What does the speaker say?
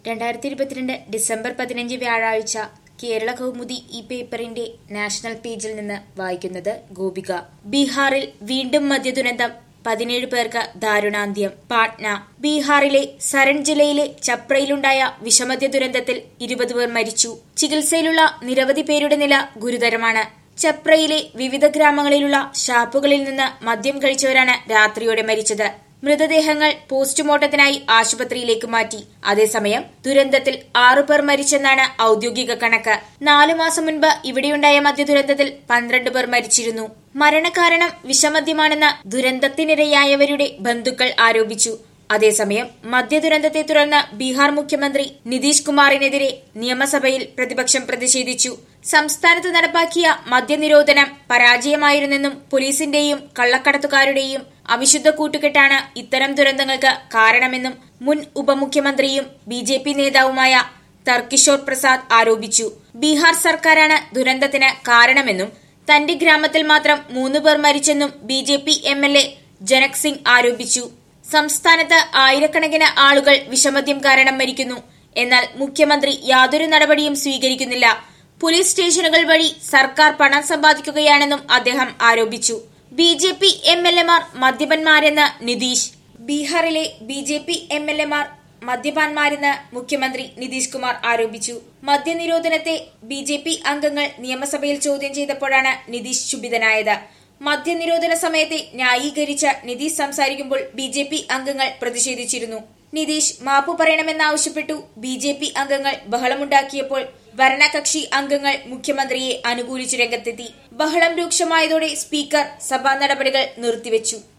രണ്ടായിരത്തി ഇരുപത്തിരണ്ട് ഡിസംബർ പതിനഞ്ച് വ്യാഴാഴ്ച കേരള കൗമുദി ഈ പേപ്പറിന്റെ നാഷണൽ പേജിൽ നിന്ന് വായിക്കുന്നത് ഗോപിക ബീഹാറിൽ വീണ്ടും മദ്യദുരന്തം പതിനേഴ് പേർക്ക് ദാരുണാന്ത്യം പാട്ന ബീഹാറിലെ സരൺ ജില്ലയിലെ ചപ്രയിലുണ്ടായ വിഷമദ്യ ദുരന്തത്തിൽ ഇരുപത് പേർ മരിച്ചു ചികിത്സയിലുള്ള നിരവധി പേരുടെ നില ഗുരുതരമാണ് ചപ്രയിലെ വിവിധ ഗ്രാമങ്ങളിലുള്ള ഷാപ്പുകളിൽ നിന്ന് മദ്യം കഴിച്ചവരാണ് രാത്രിയോടെ മരിച്ചത് മൃതദേഹങ്ങൾ പോസ്റ്റ്മോർട്ടത്തിനായി ആശുപത്രിയിലേക്ക് മാറ്റി അതേസമയം ദുരന്തത്തിൽ ആറുപേർ മരിച്ചെന്നാണ് ഔദ്യോഗിക കണക്ക് നാലു മാസം മുൻപ് ഇവിടെയുണ്ടായ മദ്യദുരന്തത്തിൽ പന്ത്രണ്ട് പേർ മരിച്ചിരുന്നു മരണകാരണം വിഷമദ്യമാണെന്ന് ദുരന്തത്തിനിരയായവരുടെ ബന്ധുക്കൾ ആരോപിച്ചു അതേസമയം മദ്യദുരന്തത്തെ തുടർന്ന് ബീഹാർ മുഖ്യമന്ത്രി നിതീഷ് കുമാറിനെതിരെ നിയമസഭയിൽ പ്രതിപക്ഷം പ്രതിഷേധിച്ചു സംസ്ഥാനത്ത് നടപ്പാക്കിയ മദ്യനിരോധനം പരാജയമായിരുന്നെന്നും പോലീസിന്റെയും കള്ളക്കടത്തുകാരുടെയും അവിശുദ്ധ കൂട്ടുകെട്ടാണ് ഇത്തരം ദുരന്തങ്ങൾക്ക് കാരണമെന്നും മുൻ ഉപമുഖ്യമന്ത്രിയും ബി ജെ പി നേതാവുമായ തർക്കിഷോർ പ്രസാദ് ആരോപിച്ചു ബീഹാർ സർക്കാരാണ് ദുരന്തത്തിന് കാരണമെന്നും തന്റെ ഗ്രാമത്തിൽ മാത്രം മൂന്ന് പേർ മരിച്ചെന്നും B J P M L A Janak Singh ആരോപിച്ചു സംസ്ഥാനത്ത് ആയിരക്കണക്കിന് ആളുകൾ വിഷമദ്യം കാരണം മരിക്കുന്നു എന്നാൽ മുഖ്യമന്ത്രി യാതൊരു നടപടിയും സ്വീകരിക്കുന്നില്ല പോലീസ് സ്റ്റേഷനുകൾ വഴി സർക്കാർ പണം സമ്പാദിക്കുകയാണെന്നും അദ്ദേഹം ആരോപിച്ചു B J P M L എമാർ മദ്യപന്മാരെന്ന് നിതീഷ് ബീഹാറിലെ B J P M L എമാർ മദ്യപാന്മാരെന്ന് മുഖ്യമന്ത്രി നിതീഷ് കുമാർ ആരോപിച്ചു മദ്യനിരോധനത്തെ ബി ജെ പി അംഗങ്ങൾ നിയമസഭയിൽ ചോദ്യം ചെയ്തപ്പോഴാണ് നിതീഷ് ക്ഷുഭിതനായത് മദ്യനിരോധന സമയത്തെ ന്യായീകരിച്ച് നിതീഷ് സംസാരിക്കുമ്പോൾ ബി ജെ പി അംഗങ്ങൾ പ്രതിഷേധിച്ചിരുന്നു നിതീഷ് മാപ്പു പറയണമെന്നാവശ്യപ്പെട്ടു ബി ജെ പി അംഗങ്ങൾ ബഹളമുണ്ടാക്കിയപ്പോൾ ഭരണകക്ഷി അംഗങ്ങൾ മുഖ്യമന്ത്രിയെ അനുകൂലിച്ചു രംഗത്തെത്തി ബഹളം രൂക്ഷമായതോടെ സ്പീക്കർ സഭാ നടപടികൾ നിർത്തിവെച്ചു